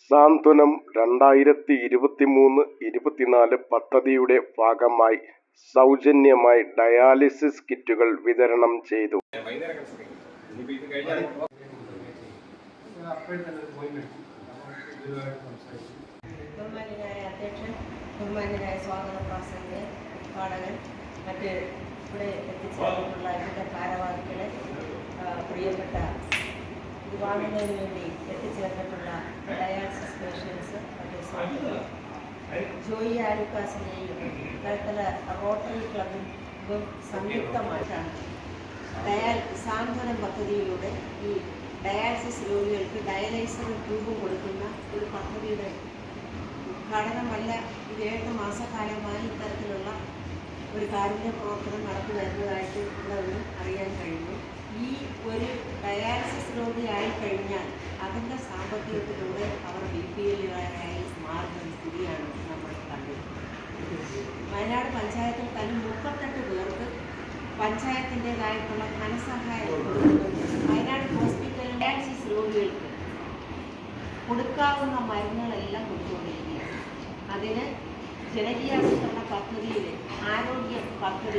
സാന്ത്വനം രണ്ടായിരത്തി ഇരുപത്തിമൂന്ന് ഇരുപത്തിനാല് പദ്ധതിയുടെ ഭാഗമായി സൗജന്യമായി ഡയാലിസിസ് കിറ്റുകൾ വിതരണം ചെയ്തു വൈകുന്നേരം ശ്രമിക്കും ഇനിയിപ്പോൾ ഇത് കഴിഞ്ഞാൽ ബഹുമാന്യനായ അധ്യക്ഷൻ ബഹുമാന്യനായ സ്വാഗത പ്രാസംഗിക ഉദ്ഘാടകൻ മറ്റ് ഇവിടെ എത്തിച്ചേർന്നിട്ടുള്ള ഇതിൻ്റെ ഭാരവാഹികളെ ആ, പ്രിയപ്പെട്ട ഇത് വാങ്ങുന്നതിന് വേണ്ടി എത്തിച്ചേർന്നിട്ടുള്ള ഡയാലിസിസ് പേഷ്യൻസ് മറ്റ് സുഹൃത്തുക്കൾ ജോയി ആലുക്കാസിനെയും കഴുത്തല റോട്ടറി ക്ലബും സംയുക്തമായിട്ടാണ് ഡയാൽ സാന്ത്വനം പദ്ധതിയിലൂടെ ഈ ഡയാലിസിസ് രോഗികൾക്ക് ഡയലൈസർ രൂപം കൊടുക്കുന്ന ഒരു പദ്ധതിയുടെ ഉദ്ഘാടനമല്ല ഇത് ഏഴ് മാസക്കാലമായി ഇത്തരത്തിലുള്ള ഒരു കാരുണ്യ പ്രവർത്തനം നടത്തി വരുന്നതായിട്ട് ഇവിടെ നിന്ന് അറിയാൻ കഴിഞ്ഞു ഈ ഒരു ഡയാലിസിസ് രോഗി ആയിക്കഴിഞ്ഞാൽ അതിൻ്റെ സാമ്പത്തികത്തിലൂടെ അവർ ബി പി എല്ലുകാരായി മാറുന്ന സ്ഥിതിയാണ് നമ്മൾ കണ്ടത് വയനാട് പഞ്ചായത്തിൽ തന്നെ മുപ്പത്തെട്ട് പേർക്ക് പഞ്ചായത്തിൻ്റെതായിട്ടുള്ള ധനസഹായം കൊടുക്കുന്നുണ്ട് വയനാട് ഹോസ്പിറ്റലിൽ ഡയാലിസിസ് രോഗികൾക്ക് കൊടുക്കാവുന്ന മരുന്നുകളെല്ലാം കൊടുത്തുകൊണ്ടിരിക്കുകയാണ് അതിന് ജനകീയാസൂത്രണ പദ്ധതിയിൽ ആരോഗ്യ പദ്ധതി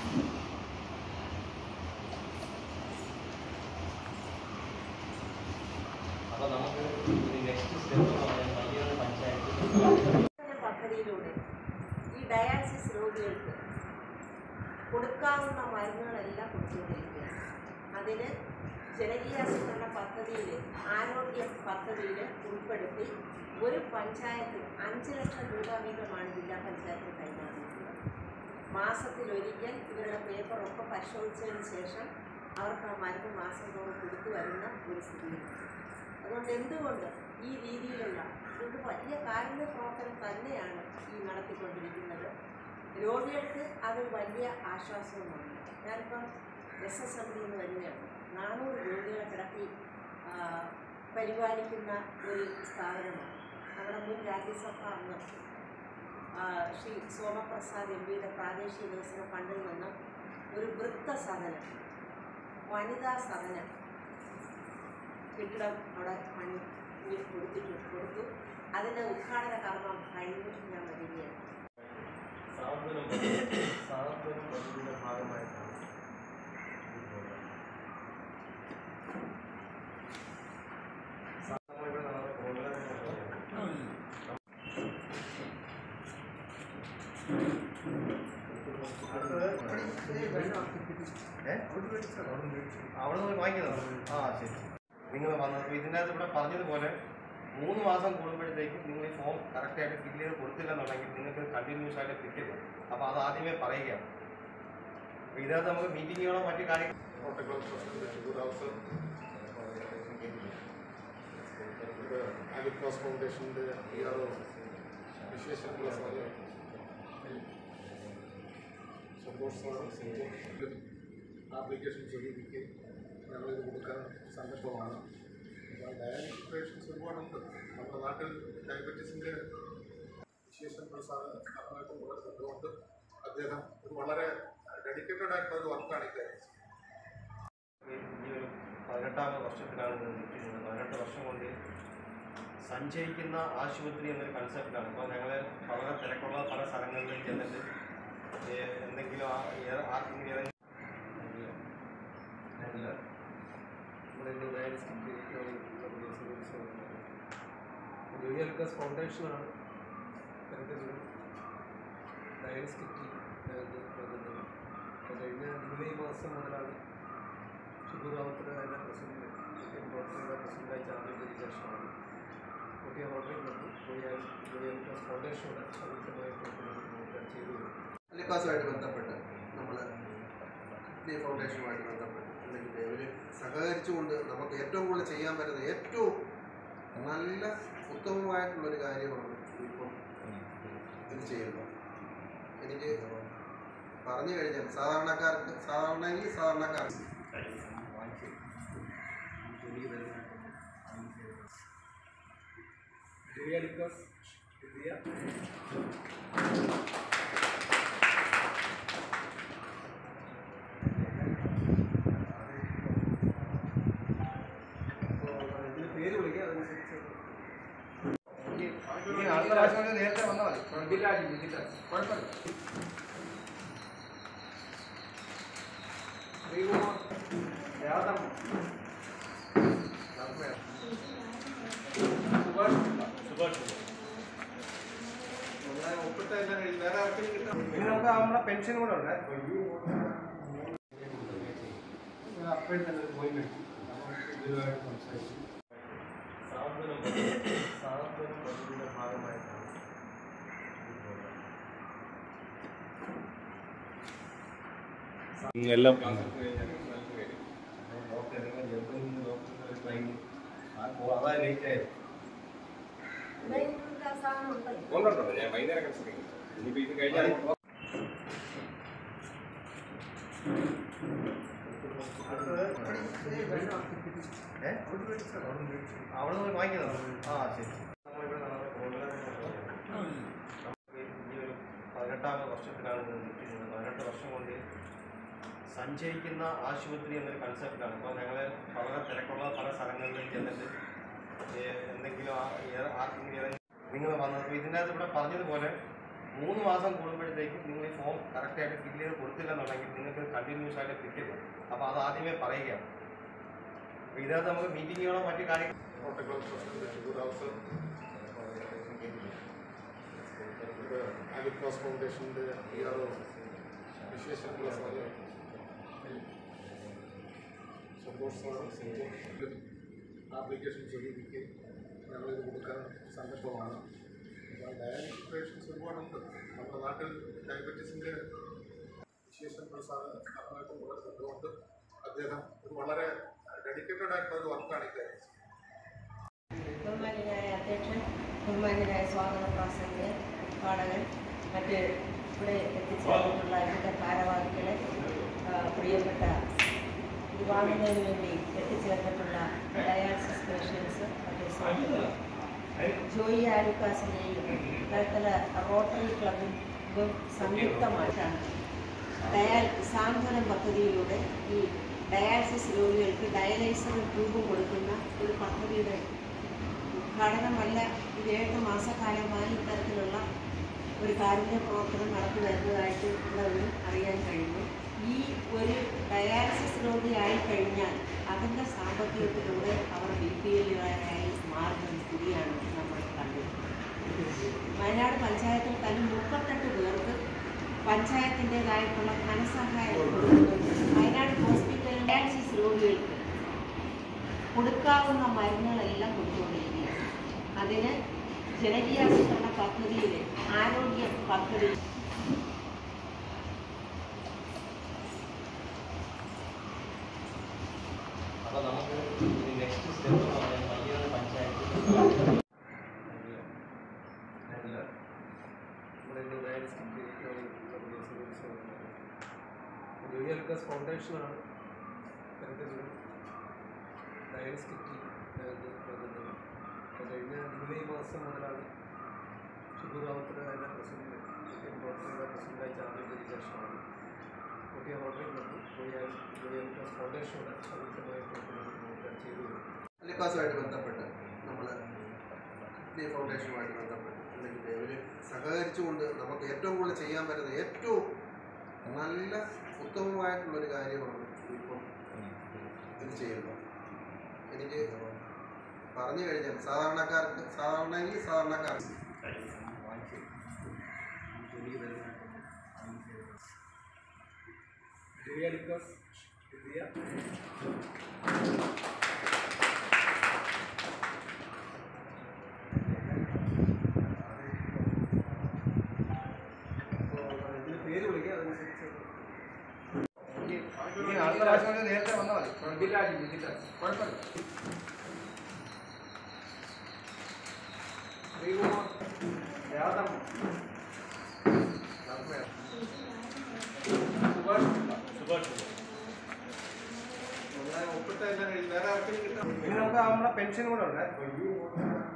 അപ്പോൾ നമുക്ക് ഇനി നെക്സ്റ്റ് സ്റ്റെപ്പ് എന്ന് പറയുന്നത് വലിയൊരു പഞ്ചായത്ത് പദ്ധതിയിലൂടെ ഈ ഡയാലിസിസ് രോഗികൾക്ക് കൊടുക്കാവുന്ന മരുന്നുകളെല്ലാം കൊടുത്തുകൊണ്ടിരിക്കുകയാണ് അതിന് ജനകീയാസൂത്രണ പദ്ധതിയിൽ ആരോഗ്യ പദ്ധതിയിൽ ഉൾപ്പെടുത്തി ഒരു പഞ്ചായത്ത് അഞ്ച് ലക്ഷം രൂപ വീതമാണ് ജില്ലാ പഞ്ചായത്ത് കൈമാറിയിട്ടുള്ളത് മാസത്തിലൊരിക്കൽ ഇവരുടെ പേപ്പറൊക്കെ പരിശോധിച്ചതിന് ശേഷം അവർക്ക് ആ മരുന്ന് മാസം തോറും കൊടുത്തു വരുന്ന ഒരു സ്ഥിതിയാണ് അതുകൊണ്ട് എന്തുകൊണ്ട് ഈ രീതിയിലുള്ള ഇത് വലിയ കാരുണ്യ പ്രവർത്തനം തന്നെയാണ് ഈ നടത്തിക്കൊണ്ടിരിക്കുന്നത് രോഗികൾക്ക് അത് വലിയ ആശ്വാസവുമാണ് ഞാനിപ്പം എസ് എസ് എം ഡി എന്ന് വരികയാണ് നാനൂറ് രോഗികളെ കിടത്തി ആ, പരിപാലിക്കുന്ന ഒരു സ്ഥാപനമാണ് നമ്മുടെ മുൻ രാജ്യസഭ അംഗം ആ, ശ്രീ സോമപ്രസാദ് എം പിയുടെ പ്രാദേശിക വികസന ഫണ്ടിൽ നിന്ന് ഒരു വൃത്തസദനം വനിതാ സദനം കെട്ടിടം അവിടെ പണി ഇനി കൊടുത്തിട്ട് കൊടുത്തു അതിൻ്റെ ഉദ്ഘാടന കർമ്മം കഴിഞ്ഞു ഞാൻ വരികയാണ് സാന്ത്വനം സാന്ത്വനം പദ്ധതിയുടെ ഭാഗമായിട്ടാണ് ഈ പ്രോഗ്രാം. നമ്മളിവിടെ നടന്ന പ്രോഗ്രാം എന്ന് പറയുന്നത് ഏ? അവിടെ നിന്ന് വാങ്ങിയതാണ് ആ ശരി നിങ്ങൾ വന്നത് ഇതിനകത്ത് ഇവിടെ പറഞ്ഞതുപോലെ മൂന്ന് മാസം കൂടുമ്പോഴത്തേക്കും നിങ്ങൾ ഈ ഫോം കറക്റ്റായിട്ട് ഫില്ല് ചെയ്ത് കൊടുത്തില്ലെന്നുണ്ടെങ്കിൽ നിങ്ങൾക്ക് കണ്ടിന്യൂസ് ആയിട്ട് കിട്ടില്ല അപ്പോൾ അത് ആദ്യമേ പറയുകയാണ് അപ്പോൾ ഇതിനകത്ത് നമുക്ക് മീറ്റിങ്ങുകളോ മറ്റു കാര്യങ്ങൾ പ്രോട്ടോകോൾ പ്രസിഡന്റ് ഷിബുദാസ് അലിക്രോസ് ഫൗണ്ടേഷൻ്റെ ഈ ഒരു വിശേഷമുള്ള സാറ് സന്തോഷ് സാറും സിംഗും ആപ്ലിക്കേഷൻ സ്വീകരിക്കുകയും ഞങ്ങളിത് കൊടുക്കാൻ സന്ദർഭമാണ് അപ്പോൾ ഡയാലിസിസ് പേഷ്യൻസ് ഒരുപാടുണ്ട് നമ്മുടെ നാട്ടിൽ ഡയബറ്റീസിൻ്റെ വിശേഷമുള്ള സാറ് നന്നായിട്ട് വളർത്തുന്നതുകൊണ്ട് അദ്ദേഹം ഒരു വളരെ ഡെഡിക്കേറ്റഡ് ആയിട്ടുള്ള ഒരു വർക്കാണ് ഈ കാര്യം ഈ ഒരു പതിനെട്ടാമത് വർഷത്തിലാണ് ഇത് നിൽക്കുന്നത് പതിനെട്ട് വർഷം കൊണ്ട് സഞ്ചരിക്കുന്ന ആശുപത്രി എന്നൊരു കൺസെപ്റ്റാണ് അപ്പോൾ ഞങ്ങൾ വളരെ തിരക്കുള്ള പല സ്ഥലങ്ങളിലേക്ക് ചെന്നിട്ട് ഏ- എന്തെങ്കിലും ആ- ഏ- ആർക്കെങ്കിലും ഏതെങ്കിലും ജൂനിയർ വികാസ് ഫൗണ്ടേഷനാണ് ഇത്തരത്തിലൊരു ഡയൽസ് കിറ്റി ഞങ്ങൾക്ക് നൽകുന്നത് അപ്പോൾ കഴിഞ്ഞ ജൂലൈ മാസം മുതലാണ് ഷിബു റാവത്തിന് അതിൻ്റെ പ്രസിഡന്റ് ഇന്ത്യൻ റോട്ടറിയുടെ പ്രസിഡന്റായി ചാർജ് ചെയ്തതിന് ശേഷമാണ് പുതിയ rotary club junior junior Vikas ഫൗണ്ടേഷനോട് സംയുക്തമായി പ്രവർത്തനം ചെയ്തു വരുന്നത് അലിക്കാസുമായിട്ട് ബന്ധപ്പെട്ട് നമ്മൾ കിഡ്നി ഫൗണ്ടേഷനുമായിട്ട് ബന്ധപ്പെട്ട് അല്ലെങ്കിൽ ഇവർ സഹകരിച്ചുകൊണ്ട് നമുക്ക് ഏറ്റവും കൂടുതൽ ചെയ്യാൻ പറ്റുന്ന ഏറ്റവും നല്ല ഉത്തമമായിട്ടുള്ളൊരു കാര്യമാണ് ഇപ്പം ഇത് ചെയ്യുന്നത് എനിക്ക് പറഞ്ഞു കഴിഞ്ഞാൽ സാധാരണക്കാർക്ക് സാധാരണയിൽ സാധാരണക്കാർ ജൂനിയർ വികാസ് ഇന്ത്യ അപ്പോൾ ഇതിന് പേര് വിളിക്കുക അതനുസരിച്ച് ഇതിലാജി ഇതിലാജി കുഴപ്പമില്ല ശ്രീകുമാർ രാധമ്മ സുഭാഷ് സുഭാഷ് നമ്മളെ ഒപ്പിട്ട എല്ലാം കഴിഞ്ഞ് വേറെ ആർക്കെങ്കിലും കിട്ടാൻ പിന്നെ നമുക്ക് നമ്മുടെ പെൻഷൻ കൂടെ ഉണ്ട് അപ്പോഴും തന്നെ പോയി മേടിച്ചു ഇതുമായിട്ട് സംസാരിച്ചു സാന്ത്വനം പദ്ധതി- സാന്ത്വനം പദ്ധതിയുടെ ഭാഗമായിട്ടാണ് ഈ പ്രോഗ്രാം. എല്ലാം ഡോക്ടർ നിങ്ങൾ ജർമ്മനിയിൽ നിന്ന് ഡോക്ടറിന്റെ ഒരു ട്രെയിനിങ് ആ പോ- അതാ ലേറ്റ് ആയത് ഉണ്ടുണ്ടോ ഞാൻ വൈകുന്നേരം കൺസൾട്ടിങ് ഇനിയിപ്പോൾ ഇത് കഴിഞ്ഞാൽ ഏ? അവിടെ നിന്ന് വാങ്ങിക്കുന്നോ ആ ശരി നമ്മളിവിടെ നടന്ന പ്രോഗ്രാം നമുക്ക് ഈ ഒരു പതിനെട്ടാമത് വർഷത്തിലാണ് ഇത് നിൽക്കുന്നത് പതിനെട്ട് വർഷം കൊണ്ട് സഞ്ചരിക്കുന്ന ആശുപത്രി എന്നൊരു കൺസെപ്റ്റാണ് ഇപ്പോൾ ഞങ്ങൾ വളരെ തിരക്കുള്ള പല സ്ഥലങ്ങളിലും ചെന്നിട്ട് ഏ, എന്തെങ്കിലും ആ- ഏ- ആർക്കെങ്കിലും ഏതെങ്കിലും നിങ്ങൾ വന്നത് ഇപ്പോൾ ഇതിനകത്ത് ഇവിടെ പറഞ്ഞതുപോലെ മൂന്ന് മാസം കൂടുമ്പോഴത്തേക്കും നിങ്ങൾ ഈ ഫോം കറക്റ്റായിട്ട് ഫില്ല് ചെയ്ത് കൊടുത്തില്ലെന്നുണ്ടെങ്കിൽ നിങ്ങൾക്ക് കണ്ടിന്യൂസ് ആയിട്ട് കിട്ടില്ല അപ്പോൾ അത് ആദ്യമേ പറയുകയാണ് അപ്പോൾ ഇതിനകത്ത് നമുക്ക് മീറ്റിങ്ങുകളോ മറ്റു കാര്യങ്ങൾ പ്രോട്ടോകോൾ പ്രസിഡന്റ് ഷിബു റാവത്ത് അലിക്രോസ് ഫൗണ്ടേഷൻ്റെ പി ആർ ഒ വിശേഷമുള്ള സാറ് സന്തോഷ് സാറ് സിംഗും ആപ്ലിക്കേഷൻ സ്വീകരിക്കുകയും ഞങ്ങളിത് കൊടുക്കാൻ സന്ദർഭമാണ് അപ്പോൾ ഡയാലിസിസ് പേഷ്യൻസ് ഒരുപാടുണ്ട് നമ്മുടെ നാട്ടിൽ ഡയബറ്റീസിൻ്റെ വിശേഷമുള്ള സാറ് അതുമായിട്ട് വളരെ ബന്ധമുണ്ട് അദ്ദേഹം ഒരു വളരെ ഡെഡിക്കേറ്റഡ് ആയിട്ടുള്ള ഒരു വർക്കാണ് ഇക്കാര്യം ബഹുമാന്യനായ അധ്യക്ഷൻ ബഹുമാന്യനായ സ്വാഗത പ്രാസംഗികൻ പാടകൻ മറ്റ് ഇവിടെ എത്തിച്ചേർന്നിട്ടുള്ള ഇതിൻ്റെ ഭാരവാഹികളെ ആ, പ്രിയപ്പെട്ട ഇത് വാങ്ങുന്നതിന് വേണ്ടി എത്തിച്ചേർന്നിട്ടുള്ള ഡയാലിസിസ് പേഷ്യൻസ് മറ്റ് സുഹൃത്തുക്കൾ ജോയി ആലുക്കാസിൻ്റെയും തരത്തില റോട്ടറി ക്ലബും സംയുക്തമായിട്ടാണ് ഡയാൽ സാന്ത്വനം പദ്ധതിയിലൂടെ ഈ ഡയാലിസിസ് രോഗികൾക്ക് ഡയലൈസർ ട്യൂബ് കൊടുക്കുന്ന ഒരു പദ്ധതിയുടെ ഉദ്ഘാടനമല്ല ഇത് ഏഴ് മാസക്കാലമായി ഇത്തരത്തിലുള്ള ഒരു കാരുണ്യ പ്രവർത്തനം നടത്തി വരുന്നതായിട്ട് ഉള്ളവരും അറിയാൻ കഴിഞ്ഞു ഈ ഒരു ഡയാലിസിസ് രോഗിയായി കഴിഞ്ഞാൽ അതിൻ്റെ സാമ്പത്തികത്തിലൂടെ അവർ ബി പി എല്ലുകാരായി മാറുന്ന സ്ഥിതിയാണ് നമ്മൾ കണ്ടത് വയനാട് പഞ്ചായത്തിൽ തന്നെ മുപ്പത്തെട്ട് പേർക്ക് പഞ്ചായത്തിൻ്റെതായിട്ടുള്ള ധനസഹായം കൊടുക്കുന്നുണ്ട് വയനാട് ഹോസ്പിറ്റലിൽ ഡയാലിസിസ് രോഗികൾക്ക് കൊടുക്കാവുന്ന മരുന്നുകളെല്ലാം കൊടുത്തുകൊണ്ടിരിക്കുകയാണ് അതിന് ജനകീയാസൂത്രണ പദ്ധതിയിൽ ആരോഗ്യ പദ്ധതി അപ്പോൾ നമുക്ക് ഇനി നെക്സ്റ്റ് സ്റ്റെപ്പ് എന്ന് പറയാൻ പയ്യന്നൂർ പഞ്ചായത്ത് ജൂനിയർ വികാസ് ഫൗണ്ടേഷനാണ് കരുതലുകൾ ഡയൻസ് കിറ്റി നൽകുന്നത് അപ്പോൾ കഴിഞ്ഞ ജൂലൈ മാസം മുതലാണ് ഷിബു റാവത്തിന് അതിൻ്റെ പ്രസിഡന്റ് ഇന്ത്യൻ റോട്ടറിയുടെ പ്രസിഡന്റായി ചാർജ് ചെയ്തതിന് ശേഷമാണ് പുതിയ rotary club junior junior Vikas ഫൗണ്ടേഷനോട് സംയുക്തമായി പ്രവർത്തനം ചെയ്തു വരുന്നു അലിക്കാസുമായിട്ട് ബന്ധപ്പെട്ട് നമ്മൾ കിഡ്നി ഫൗണ്ടേഷനുമായിട്ട് ബന്ധപ്പെട്ട് അല്ലെങ്കിൽ ഇവർ സഹകരിച്ചുകൊണ്ട് നമുക്ക് ഏറ്റവും കൂടുതൽ ചെയ്യാൻ പറ്റുന്ന ഏറ്റവും നല്ല ഉത്തമമായിട്ടുള്ളൊരു കാര്യമാണ് ഇപ്പം ഇത് ചെയ്യുന്നത് എനിക്ക് പറഞ്ഞു കഴിഞ്ഞാൽ സാധാരണക്കാർക്ക് സാധാരണയിൽ സാധാരണക്കാർ ജൂനിയർ വികാസ് ഇന്ത്യ അപ്പോൾ ഇതിന് പേര് വിളിക്കുക അതനുസരിച്ച് ഇനി അടുത്ത പ്രാവശ്യം നേരത്തെ വന്നാൽ മതി ഇതിലാജി ഇതിലാജി കുഴപ്പമില്ല ശ്രീകുമാർ രാധമ്മ സുഭാഷ് സുഭാഷ് നമ്മളെ ഒപ്പിട്ട എല്ലാം കഴിഞ്ഞ് വേറെ ആർക്കെങ്കിലും കിട്ടാൻ പിന്നെ നമുക്ക് നമ്മുടെ പെൻഷൻ കൂടെ ഉണ്ട്